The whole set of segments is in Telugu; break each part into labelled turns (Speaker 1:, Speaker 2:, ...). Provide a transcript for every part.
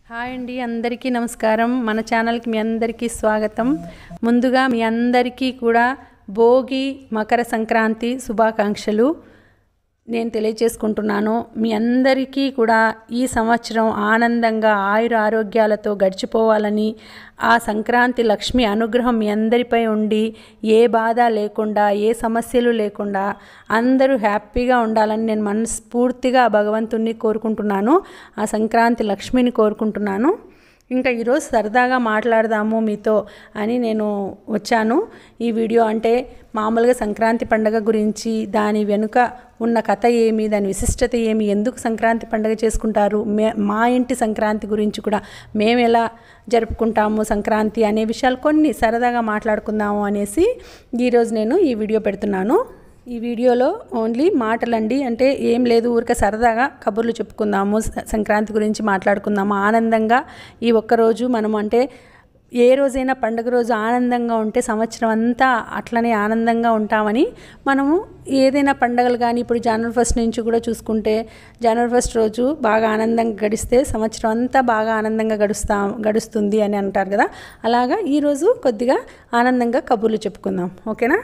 Speaker 1: హాయ్ అండి అందరికీ నమస్కారం మన ఛానల్కి మీ అందరికీ స్వాగతం ముందుగా మీ అందరికీ కూడా భోగి మకర సంక్రాంతి శుభాకాంక్షలు నేను తెలియచేసుకుంటున్నాను మీ అందరికీ కూడా ఈ సంవత్సరం ఆనందంగా ఆయుర ఆరోగ్యాలతో గడిచిపోవాలని ఆ సంక్రాంతి లక్ష్మి అనుగ్రహం మీ అందరిపై ఉండి ఏ బాధ లేకుండా ఏ సమస్యలు లేకుండా అందరూ హ్యాపీగా ఉండాలని నేను మనస్ఫూర్తిగా ఆ భగవంతుణ్ణి కోరుకుంటున్నాను ఆ సంక్రాంతి లక్ష్మిని కోరుకుంటున్నాను ఇంకా ఈరోజు సరదాగా మాట్లాడదాము మీతో అని నేను వచ్చాను ఈ వీడియో అంటే మామూలుగా సంక్రాంతి పండగ గురించి దాని వెనుక ఉన్న కథ ఏమి దాని విశిష్టత ఏమి ఎందుకు సంక్రాంతి పండగ చేసుకుంటారు మే మా ఇంటి సంక్రాంతి గురించి కూడా మేము ఎలా జరుపుకుంటాము సంక్రాంతి అనే విషయాలు కొన్ని సరదాగా మాట్లాడుకుందాము అనేసి ఈరోజు నేను ఈ వీడియో పెడుతున్నాను ఈ వీడియోలో ఓన్లీ మాటలండి అంటే ఏం లేదు ఊరికే సరదాగా కబుర్లు చెప్పుకుందాము స- సంక్రాంతి గురించి మాట్లాడుకుందాము ఆనందంగా ఈ ఒక్కరోజు మనం అంటే ఏ రోజైనా పండుగ రోజు ఆనందంగా ఉంటే సంవత్సరం అంతా అట్లనే ఆనందంగా ఉంటామని మనము ఏదైనా పండగలు కానీ ఇప్పుడు జనవరి ఫస్ట్ నుంచి కూడా చూసుకుంటే జనవరి ఫస్ట్ రోజు బాగా ఆనందంగా గడిస్తే సంవత్సరం అంతా బాగా ఆనందంగా గడుస్తా గడుస్తుంది అని అంటారు కదా అలాగా ఈరోజు కొద్దిగా ఆనందంగా కబుర్లు చెప్పుకుందాం ఓకేనా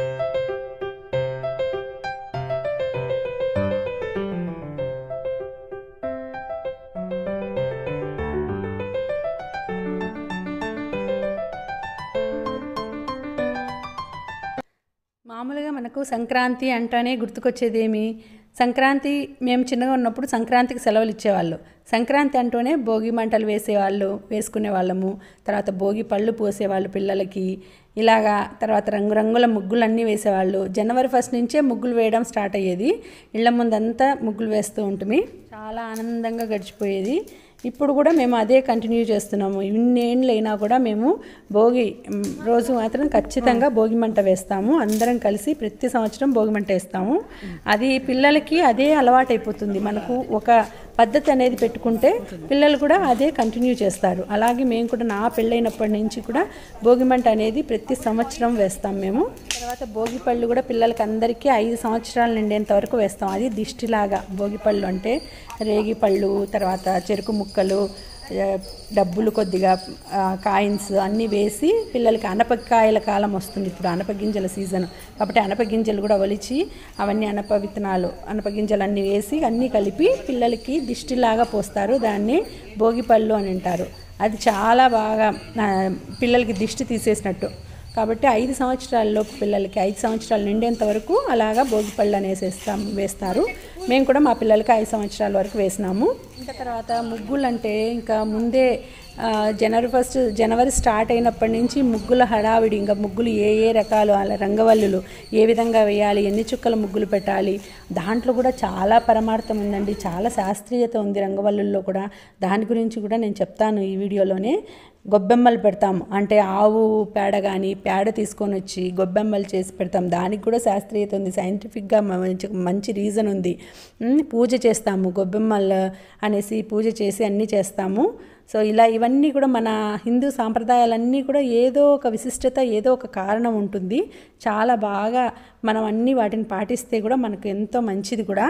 Speaker 1: మామూలుగా మనకు సంక్రాంతి అంటానే గుర్తుకొచ్చేదేమి సంక్రాంతి మేము చిన్నగా ఉన్నప్పుడు సంక్రాంతికి సెలవులు ఇచ్చేవాళ్ళు సంక్రాంతి అంటూనే భోగి మంటలు వేసేవాళ్ళు వేసుకునే వాళ్ళము తర్వాత భోగి పళ్ళు పోసేవాళ్ళు పిల్లలకి ఇలాగా తర్వాత రంగురంగుల ముగ్గులన్నీ వేసేవాళ్ళు జనవరి ఫస్ట్ నుంచే ముగ్గులు వేయడం స్టార్ట్ అయ్యేది ఇళ్ళ ముందంతా ముగ్గులు వేస్తూ ఉంటుంది చాలా ఆనందంగా గడిచిపోయేది ఇప్పుడు కూడా మేము అదే కంటిన్యూ చేస్తున్నాము ఇన్నేళ్ళు అయినా కూడా మేము భోగి మ్, రోజు మాత్రం ఖచ్చితంగా భోగి మంట వేస్తాము అందరం కలిసి ప్రతి సంవత్సరం భోగి మంట వేస్తాము అది పిల్లలకి అదే అలవాటు అయిపోతుంది మనకు ఒక పద్ధతి అనేది పెట్టుకుంటే పిల్లలు కూడా అదే కంటిన్యూ చేస్తారు అలాగే మేము కూడా నా పెళ్ళైనప్పటి నుంచి కూడా భోగి మంట అనేది ప్రతి సంవత్సరం వేస్తాం మేము తర్వాత భోగి పళ్ళు కూడా పిల్లలకి అందరికీ ఐదు సంవత్సరాలు నిండేంత వరకు వేస్తాం అది దిష్టిలాగా భోగి పళ్ళు అంటే రేగి పళ్ళు తర్వాత చెరుకు ముక్కలు ఆ, డబ్బులు కొద్దిగా కాయిన్స్ అన్నీ వేసి పిల్లలకి అనపకాయల కాలం వస్తుంది ఇప్పుడు అనప గింజల సీజన్ కాబట్టి అనప గింజలు కూడా ఒలిచి అవన్నీ అనప విత్తనాలు అనప గింజలు అన్నీ వేసి అన్నీ కలిపి పిల్లలకి దిష్టిలాగా పోస్తారు దాన్ని భోగిపళ్ళు అని అంటారు అది చాలా బాగా ఆ, పిల్లలకి దిష్టి తీసేసినట్టు కాబట్టి ఐదు సంవత్సరాల్లోపు పిల్లలకి ఐదు సంవత్సరాలు నిండేంత వరకు అలాగా భోగిపళ్ళు అనేసేస్తాం వేస్తారు మేము కూడా మా పిల్లలకి ఐదు సంవత్సరాల వరకు వేసినాము ఇంకా తర్వాత ముగ్గులు అంటే ఇంకా ముందే ఆ, జనవరి ఫస్ట్ జనవరి స్టార్ట్ అయినప్పటి నుంచి ముగ్గుల హడావిడి ఇంకా ముగ్గులు ఏ ఏ రకాలు అలా రంగవల్లులు ఏ విధంగా వేయాలి ఎన్ని చుక్కల ముగ్గులు పెట్టాలి దాంట్లో కూడా చాలా పరమార్థం ఉందండి చాలా శాస్త్రీయత ఉంది రంగవల్లుల్లో కూడా దాని గురించి కూడా నేను చెప్తాను ఈ వీడియోలోనే గొబ్బెమ్మలు పెడతాము అంటే ఆవు పేడ కానీ పేడ తీసుకొని వచ్చి గొబ్బెమ్మలు చేసి పెడతాం దానికి కూడా శాస్త్రీయత ఉంది సైంటిఫిక్గా మంచి మంచి రీజన్ ఉంది ఉమ్, పూజ చేస్తాము గొబ్బెమ్మలు అనేసి పూజ చేసి అన్నీ చేస్తాము సో ఇలా ఇవన్నీ కూడా మన హిందూ సాంప్రదాయాలన్నీ కూడా ఏదో ఒక విశిష్టత ఏదో ఒక కారణం ఉంటుంది చాలా బాగా మనం అన్ని వాటిని పాటిస్తే కూడా మనకు ఎంతో మంచిది కూడా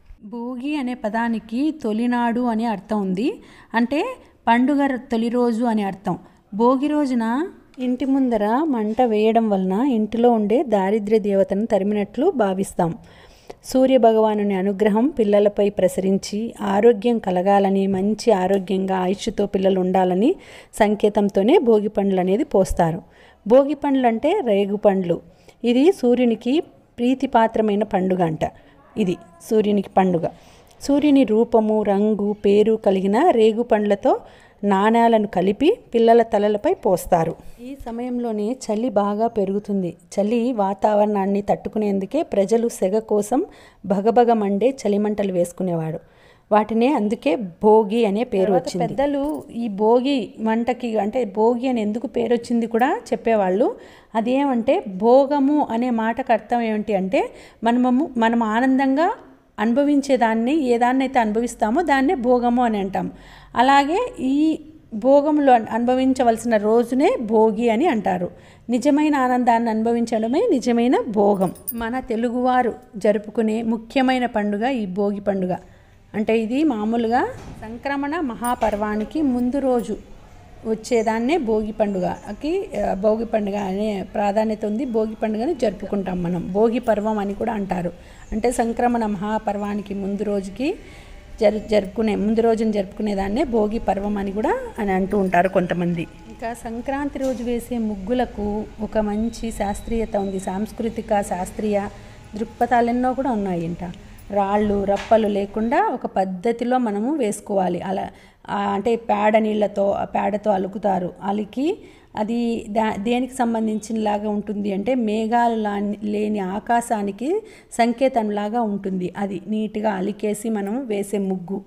Speaker 1: భోగి అనే పదానికి తొలినాడు అనే అర్థం ఉంది అంటే పండుగ తొలి రోజు అని అర్థం భోగి రోజున ఇంటి ముందర మంట వేయడం వలన ఇంటిలో ఉండే దారిద్ర్య దేవతను తరిమినట్లు భావిస్తాం సూర్య భగవానుని అనుగ్రహం పిల్లలపై ప్రసరించి ఆరోగ్యం కలగాలని మంచి ఆరోగ్యంగా ఆయుష్తో పిల్లలు ఉండాలని సంకేతంతోనే భోగి పండ్లు అనేది పోస్తారు భోగి పండ్లు అంటే రేగు పండ్లు ఇది సూర్యునికి ప్రీతిపాత్రమైన పండుగ అంట ఇది సూర్యునికి పండుగ సూర్యుని రూపము రంగు పేరు కలిగిన రేగు పండ్లతో నాణాలను కలిపి పిల్లల తలలపై పోస్తారు ఈ సమయంలోనే చలి బాగా పెరుగుతుంది చలి వాతావరణాన్ని తట్టుకునేందుకే ప్రజలు సెగ కోసం భగభగ మండే చలిమంటలు వేసుకునేవాడు వాటినే అందుకే భోగి అనే పేరు వచ్చింది పెద్దలు ఈ భోగి మంటకి అంటే భోగి అని ఎందుకు పేరు వచ్చింది కూడా చెప్పేవాళ్ళు అదేమంటే భోగము అనే మాటకు అర్థం ఏమిటి అంటే మనము మనం ఆనందంగా అనుభవించేదాన్ని ఏ దాన్నైతే అనుభవిస్తామో దాన్నే భోగము అని అంటాం అలాగే ఈ భోగంలో అనుభవించవలసిన రోజునే భోగి అని అంటారు నిజమైన ఆనందాన్ని అనుభవించడమే నిజమైన భోగం మన తెలుగువారు జరుపుకునే ముఖ్యమైన పండుగ ఈ భోగి పండుగ అంటే ఇది మామూలుగా సంక్రమణ మహాపర్వానికి ముందు రోజు వచ్చేదాన్నే భోగి పండుగకి ఆ, భోగి పండుగ అనే ప్రాధాన్యత ఉంది భోగి పండుగని జరుపుకుంటాం మనం భోగి పర్వం అని కూడా అంటారు అంటే సంక్రమణ మహాపర్వానికి ముందు రోజుకి జరు జరుపుకునే ముందు రోజున జరుపుకునేదాన్నే భోగి పర్వం అని కూడా అని అంటూ ఉంటారు కొంతమంది ఇంకా సంక్రాంతి రోజు వేసే ముగ్గులకు ఒక మంచి శాస్త్రీయత ఉంది సాంస్కృతిక శాస్త్రీయ దృక్పథాలు ఎన్నో కూడా ఉన్నాయంట రాళ్ళు రప్పలు లేకుండా ఒక పద్ధతిలో మనము వేసుకోవాలి అలా ఆ, అంటే పేడ నీళ్ళతో ఆ పేడతో అలుకుతారు అలికి అది దా దేనికి సంబంధించినలాగా ఉంటుంది అంటే మేఘాలు లా- లేని ఆకాశానికి సంకేతంలాగా ఉంటుంది అది నీట్గా అలికేసి మనం వేసే ముగ్గు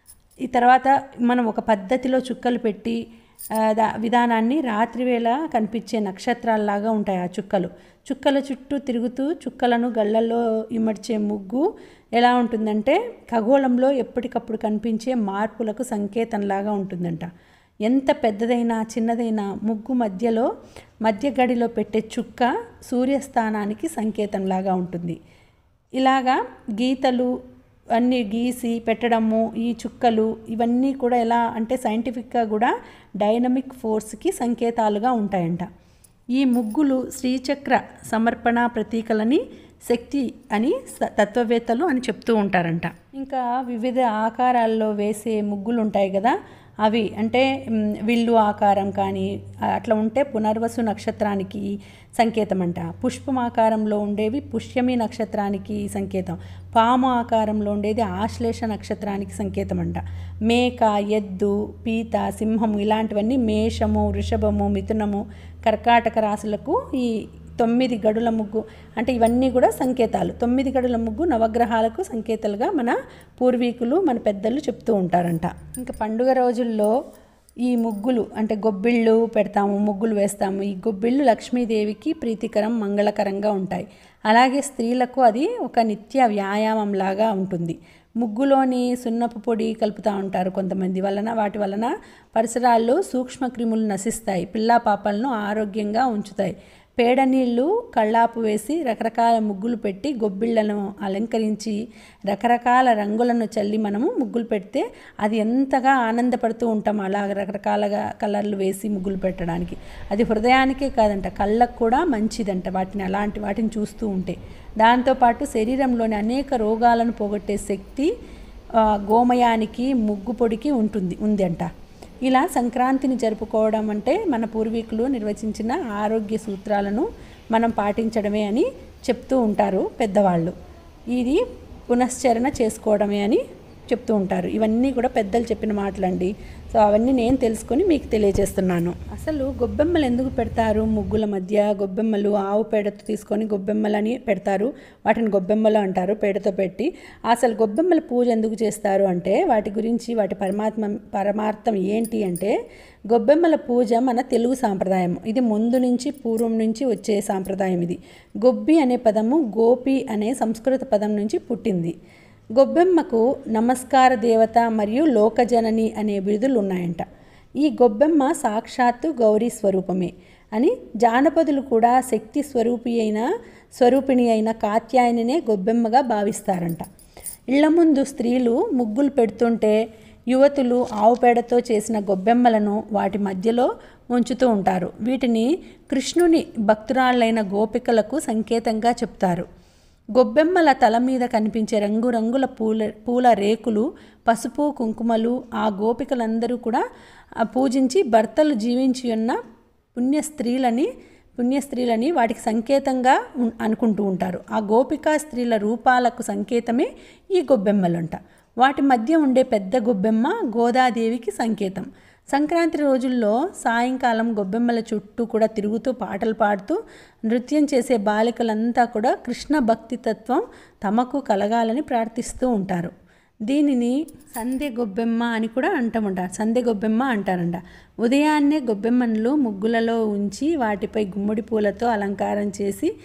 Speaker 1: ఈ తర్వాత మనం ఒక పద్ధతిలో చుక్కలు పెట్టి ఆ, దా విధానాన్ని రాత్రివేళ కనిపించే నక్షత్రాల్లాగా ఉంటాయి ఆ చుక్కలు చుక్కల చుట్టూ తిరుగుతూ చుక్కలను గళ్ళల్లో ఇమర్చే ముగ్గు ఎలా ఉంటుందంటే ఖగోళంలో ఎప్పటికప్పుడు కనిపించే మార్పులకు సంకేతంలాగా ఉంటుందంట ఎంత పెద్దదైనా చిన్నదైనా ముగ్గు మధ్యలో మధ్య గడిలో పెట్టే చుక్క సూర్యస్థానానికి సంకేతంలాగా ఉంటుంది ఇలాగా గీతలు అన్నీ గీసి పెట్టడము ఈ చుక్కలు ఇవన్నీ కూడా ఎలా అంటే సైంటిఫిక్గా కూడా డైనమిక్ ఫోర్స్కి సంకేతాలుగా ఉంటాయంట ఈ ముగ్గులు శ్రీచక్ర సమర్పణ ప్రతీకలని శక్తి అని స- తత్వవేత్తలు అని చెప్తూ ఉంటారంట ఇంకా వివిధ ఆకారాల్లో వేసే ముగ్గులు ఉంటాయి కదా అవి అంటే మ్, విల్లు ఆకారం కానీ ఆ, అట్లా ఉంటే పునర్వసు నక్షత్రానికి సంకేతం అంట పుష్పం ఆకారంలో ఉండేవి పుష్యమి నక్షత్రానికి సంకేతం పాము ఆకారంలో ఉండేది ఆశ్లేష నక్షత్రానికి సంకేతం అంట మేక ఎద్దు పీత సింహము ఇలాంటివన్నీ మేషము వృషభము మిథునము కర్కాటక రాశులకు ఈ తొమ్మిది గడుల ముగ్గు అంటే ఇవన్నీ కూడా సంకేతాలు తొమ్మిది గడుల ముగ్గు నవగ్రహాలకు సంకేతాలుగా మన పూర్వీకులు మన పెద్దలు చెప్తూ ఉంటారంట ఇంకా పండుగ రోజుల్లో ఈ ముగ్గులు అంటే గొబ్బిళ్ళు పెడతాము ముగ్గులు వేస్తాము ఈ గొబ్బిళ్ళు లక్ష్మీదేవికి ప్రీతికరం మంగళకరంగా ఉంటాయి అలాగే స్త్రీలకు అది ఒక నిత్య వ్యాయామం లాగా ఉంటుంది ముగ్గులోని సున్నపు పొడి కలుపుతూ ఉంటారు కొంతమంది వలన వాటి వలన పరిసరాల్లో సూక్ష్మక్రిములు నశిస్తాయి పిల్లా పాపలను ఆరోగ్యంగా ఉంచుతాయి పేడ నీళ్ళు కళ్ళాపు వేసి రకరకాల ముగ్గులు పెట్టి గొబ్బిళ్ళను అలంకరించి రకరకాల రంగులను చల్లి మనము ముగ్గులు పెడితే అది ఎంతగా ఆనందపడుతూ ఉంటాం అలా రకరకాలుగా కలర్లు వేసి ముగ్గులు పెట్టడానికి అది హృదయానికే కాదంట కళ్ళకు కూడా మంచిదంట వాటిని అలాంటి వాటిని చూస్తూ ఉంటే దాంతోపాటు శరీరంలోని అనేక రోగాలను పోగొట్టే శక్తి ఆ, గోమయానికి ముగ్గు పొడికి ఉంటుంది ఉంది అంట ఇలా సంక్రాంతిని జరుపుకోవడం అంటే మన పూర్వీకులు నిర్వచించిన ఆరోగ్య సూత్రాలను మనం పాటించడమే అని చెప్తూ ఉంటారు పెద్దవాళ్ళు ఇది పునశ్చరణ చేసుకోవడమే అని చెప్తూ ఉంటారు ఇవన్నీ కూడా పెద్దలు చెప్పిన మాటలండి సో అవన్నీ నేను తెలుసుకొని మీకు తెలియజేస్తున్నాను అసలు గొబ్బెమ్మలు ఎందుకు పెడతారు ముగ్గుల మధ్య గొబ్బెమ్మలు ఆవు పేడతో తీసుకొని గొబ్బెమ్మలని పెడతారు వాటిని గొబ్బెమ్మలు అంటారు పేడతో పెట్టి అసలు గొబ్బెమ్మల పూజ ఎందుకు చేస్తారు అంటే వాటి గురించి వాటి పరమాత్మ పరమార్థం ఏంటి అంటే గొబ్బెమ్మల పూజ మన తెలుగు సాంప్రదాయం ఇది ముందు నుంచి పూర్వం నుంచి వచ్చే సాంప్రదాయం ఇది గొబ్బి అనే పదము గోపి అనే సంస్కృత పదం నుంచి పుట్టింది గొబ్బెమ్మకు నమస్కార దేవత మరియు లోకజనని అనే బిరుదులు ఉన్నాయంట ఈ గొబ్బెమ్మ సాక్షాత్తు గౌరీ స్వరూపమే అని జానపదులు కూడా శక్తి స్వరూపి అయిన స్వరూపిణి అయిన కాత్యాయనినే గొబ్బెమ్మగా భావిస్తారంట ఇళ్ల ముందు స్త్రీలు ముగ్గులు పెడుతుంటే యువతులు ఆవు పేడతో చేసిన గొబ్బెమ్మలను వాటి మధ్యలో ఉంచుతూ ఉంటారు వీటిని కృష్ణుని భక్తురాళ్ళైన గోపికలకు సంకేతంగా చెప్తారు గొబ్బెమ్మల తల మీద కనిపించే రంగురంగుల పూల పూల రేకులు పసుపు కుంకుమలు ఆ గోపికలందరూ కూడా ఆ పూజించి భర్తలు జీవించి ఉన్న పుణ్య స్త్రీలని పుణ్య స్త్రీలని వాటికి సంకేతంగా ఉన్- అనుకుంటూ ఉంటారు ఆ గోపికా స్త్రీల రూపాలకు సంకేతమే ఈ గొబ్బెమ్మలంట వాటి మధ్య ఉండే పెద్ద గొబ్బెమ్మ గోదాదేవికి సంకేతం సంక్రాంతి రోజుల్లో సాయంకాలం గొబ్బెమ్మల చుట్టూ కూడా తిరుగుతూ పాటలు పాడుతూ నృత్యం చేసే బాలికలంతా కూడా కృష్ణ భక్తి తత్వం తమకు కలగాలని ప్రార్థిస్తూ ఉంటారు దీనిని సందె గొబ్బెమ్మ అని కూడా అంటామంటారు సందె గొబ్బెమ్మ అంటారంట ఉదయాన్నే గొబ్బెమ్మలు ముగ్గులలో ఉంచి వాటిపై గుమ్మడి పూలతో అలంకారం చేసి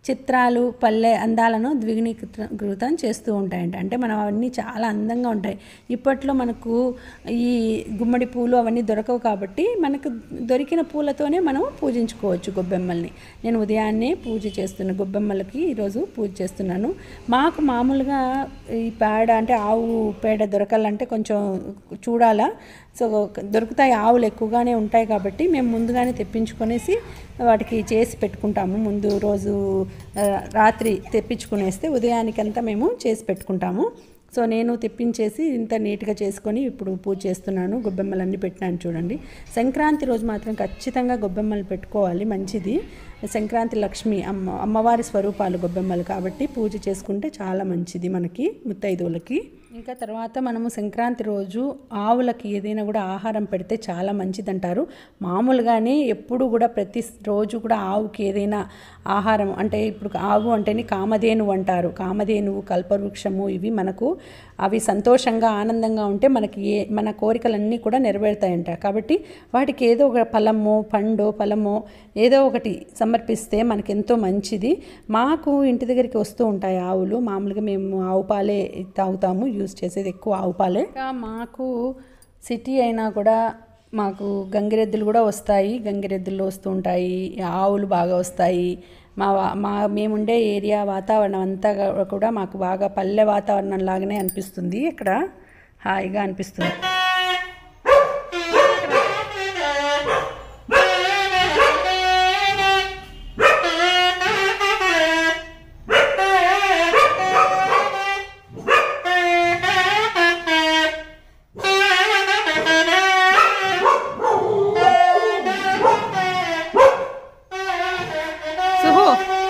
Speaker 1: చిత్రాలు పల్లె అందాలను ద్విగుణీకృతం చేస్తూ ఉంటాయంట అంటే మనం అవన్నీ చాలా అందంగా ఉంటాయి ఇప్పట్లో మనకు ఈ గుమ్మడి పూలు అవన్నీ దొరకవు కాబట్టి మనకు దొరికిన పూలతోనే మనం పూజించుకోవచ్చు గొబ్బెమ్మల్ని నేను ఉదయాన్నే పూజ చేస్తున్నా గొబ్బెమ్మలకి ఈరోజు పూజ చేస్తున్నాను మాకు మామూలుగా ఈ పేడ అంటే ఆవు పేడ దొరకాలంటే కొంచెం చూడాలా సో దొరుకుతాయి ఆవులు ఎక్కువగానే ఉంటాయి కాబట్టి మేము ముందుగానే తెప్పించుకొనేసి వాటికి చేసి పెట్టుకుంటాము ముందు రోజు ఆ, రాత్రి తెప్పించుకునేస్తే ఉదయానికంతా మేము చేసి పెట్టుకుంటాము సో నేను తెప్పించేసి ఇంత నీట్గా చేసుకొని ఇప్పుడు పూజ చేస్తున్నాను గొబ్బెమ్మలన్నీ పెట్టినాను చూడండి సంక్రాంతి రోజు మాత్రం ఖచ్చితంగా గొబ్బెమ్మలు పెట్టుకోవాలి మంచిది సంక్రాంతి లక్ష్మి అమ్మ అమ్మవారి స్వరూపాలు గొబ్బెమ్మలు కాబట్టి పూజ చేసుకుంటే చాలా మంచిది మనకి ముత్తైదువులకి ఇంకా తర్వాత మనము సంక్రాంతి రోజు ఆవులకి ఏదైనా కూడా ఆహారం పెడితే చాలా మంచిదంటారు మామూలుగానే ఎప్పుడు కూడా ప్రతి రోజు కూడా ఆవుకి ఏదైనా ఆహారం అంటే ఇప్పుడు ఆవు అంటేనే కామధేనువు అంటారు కామధేనువు కల్పవృక్షము ఇవి మనకు అవి సంతోషంగా ఆనందంగా ఉంటే మనకి ఏ మన కోరికలన్నీ కూడా నెరవేరుతాయంట కాబట్టి వాటికి ఏదో ఒక ఫలమో పండో ఫలమో ఏదో ఒకటి సమర్పిస్తే మనకి ఎంతో మంచిది మాకు ఇంటి దగ్గరికి వస్తూ ఉంటాయి ఆవులు మామూలుగా మేము ఆవు పాలే తాగుతాము యూజ్ చేసేది ఎక్కువ ఆవు పాలే ఇంకా మాకు సిటీ అయినా కూడా మాకు గంగిరెద్దులు కూడా వస్తాయి గంగిరెద్దులు వస్తూ ఉంటాయి ఆవులు బాగా వస్తాయి మా వా- మా మేముండే ఏరియా వాతావరణం అంతా గా- కూడా మాకు బాగా పల్లె వాతావరణం లాగానే అనిపిస్తుంది ఇక్కడ హాయిగా అనిపిస్తుంది సుహు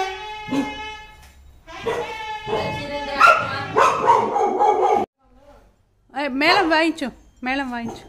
Speaker 1: ఏ, మేళం వాయించు మేళం వాయించు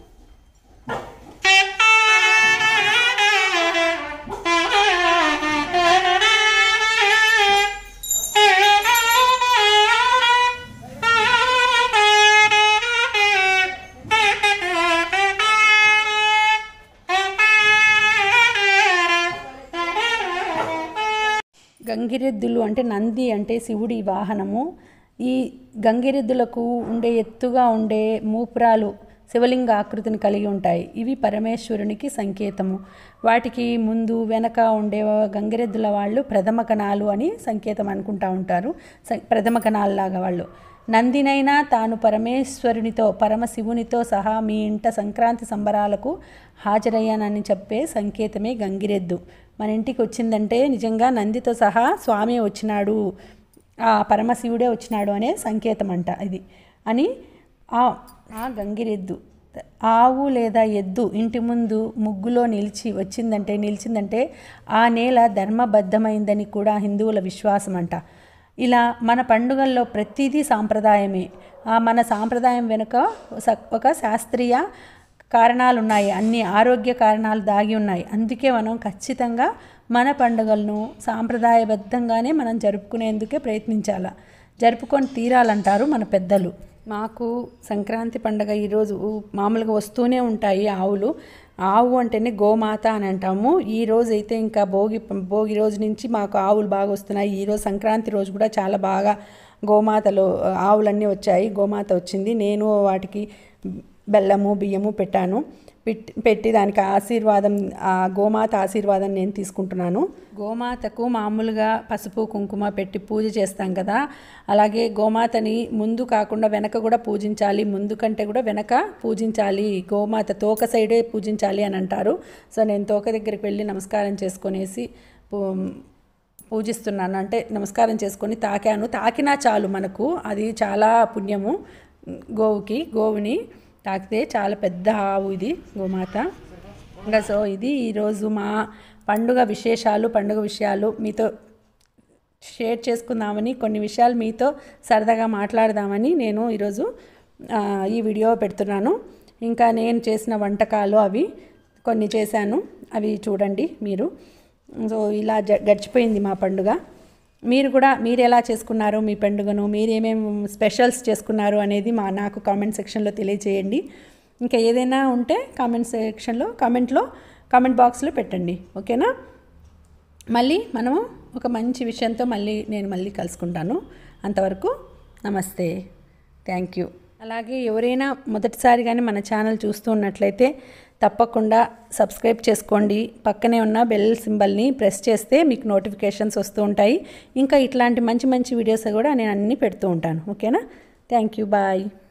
Speaker 1: గంగిరెద్దులు అంటే నంది అంటే శివుడి వాహనము ఈ గంగిరెద్దులకు ఉండే ఎత్తుగా ఉండే మూపురాలు శివలింగ ఆకృతిని కలిగి ఉంటాయి ఇవి పరమేశ్వరునికి సంకేతము వాటికి ముందు వెనక ఉండే గంగిరెద్దుల వాళ్ళు ప్రథమ కణాలు అని సంకేతం అనుకుంటా ఉంటారు స- ప్రథమ కణాల్లాగా వాళ్ళు నందినైనా తాను పరమేశ్వరునితో పరమశివునితో సహా మీ ఇంట సంక్రాంతి సంబరాలకు హాజరయ్యానని చెప్పే సంకేతమే గంగిరెద్దు మన ఇంటికి వచ్చిందంటే నిజంగా నందితో సహా స్వామి వచ్చినాడు ఆ పరమశివుడే వచ్చినాడు అనే సంకేతం అంట ఇది అని ఆ ఆ గంగిరెద్దు ఆవు లేదా ఎద్దు ఇంటి ముందు ముగ్గులో నిలిచి వచ్చిందంటే నిలిచిందంటే ఆ నేల ధర్మబద్ధమైందని కూడా హిందువుల విశ్వాసం అంట ఇలా మన పండుగల్లో ప్రతిదీ సాంప్రదాయమే ఆ మన సాంప్రదాయం వెనుక స- ఒక శాస్త్రీయ కారణాలు ఉన్నాయి అన్ని ఆరోగ్య కారణాలు దాగి ఉన్నాయి అందుకే మనం ఖచ్చితంగా మన పండుగలను సాంప్రదాయబద్ధంగానే మనం జరుపుకునేందుకే ప్రయత్నించాల జరుపుకొని తీరాలంటారు మన పెద్దలు మాకు సంక్రాంతి పండగ ఈరోజు మామూలుగా వస్తూనే ఉంటాయి ఆవులు ఆవు అంటేనే గోమాత అని అంటాము ఈ రోజు అయితే ఇంకా భోగి భోగి రోజు నుంచి మాకు ఆవులు బాగా వస్తున్నాయి ఈరోజు సంక్రాంతి రోజు కూడా చాలా బాగా గోమాతలు ఆవులన్నీ వచ్చాయి గోమాత వచ్చింది నేను వాటికి బెల్లము బియ్యము పెట్టాను పెట్టి పెట్టి దానికి ఆశీర్వాదం ఆ గోమాత ఆశీర్వాదం నేను తీసుకుంటున్నాను గోమాతకు మామూలుగా పసుపు కుంకుమ పెట్టి పూజ చేస్తాం కదా అలాగే గోమాతని ముందు కాకుండా వెనక కూడా పూజించాలి ముందు కంటే కూడా వెనక పూజించాలి గోమాత తోక సైడే పూజించాలి అని అంటారు సో నేను తోక దగ్గరికి వెళ్ళి నమస్కారం చేసుకొనేసి పూ- పూజిస్తున్నాను అంటే నమస్కారం చేసుకొని తాకాను తాకినా చాలు మనకు అది చాలా పుణ్యము గోవుకి గోవుని తాకితే చాలా పెద్ద ఆవు ఇది గోమాత ఇంకా సో ఇది ఈరోజు మా పండుగ విశేషాలు పండుగ విషయాలు మీతో షేర్ చేసుకుందామని కొన్ని విషయాలు మీతో సరదాగా మాట్లాడదామని నేను ఈరోజు ఆ, ఈ వీడియో పెడుతున్నాను ఇంకా నేను చేసిన వంటకాలు అవి కొన్ని చేశాను అవి చూడండి మీరు సో ఇలా జ గడిచిపోయింది మా పండుగ మీరు కూడా మీరు ఎలా చేసుకున్నారు మీ పండుగను మీరు ఏమేమి స్పెషల్స్ చేసుకున్నారు అనేది మా నాకు కామెంట్ సెక్షన్లో తెలియజేయండి ఇంకా ఏదైనా ఉంటే కామెంట్ సెక్షన్లో కామెంట్లో కామెంట్ బాక్స్లో పెట్టండి ఓకేనా మళ్ళీ మనము ఒక మంచి విషయంతో మళ్ళీ నేను మళ్ళీ కలుసుకుంటాను అంతవరకు నమస్తే థ్యాంక్ యూ అలాగే ఎవరైనా మొదటిసారి కానీ మన ఛానల్ చూస్తూ ఉన్నట్లయితే తప్పకుండా సబ్స్క్రైబ్ చేసుకోండి పక్కనే ఉన్న బెల్ సింబల్ని ప్రెస్ చేస్తే మీకు నోటిఫికేషన్స్ వస్తూ ఉంటాయి ఇంకా ఇట్లాంటి మంచి మంచి వీడియోస్ కూడా నేను అన్నీ పెడుతూ ఉంటాను ఓకేనా థ్యాంక్ యూ బాయ్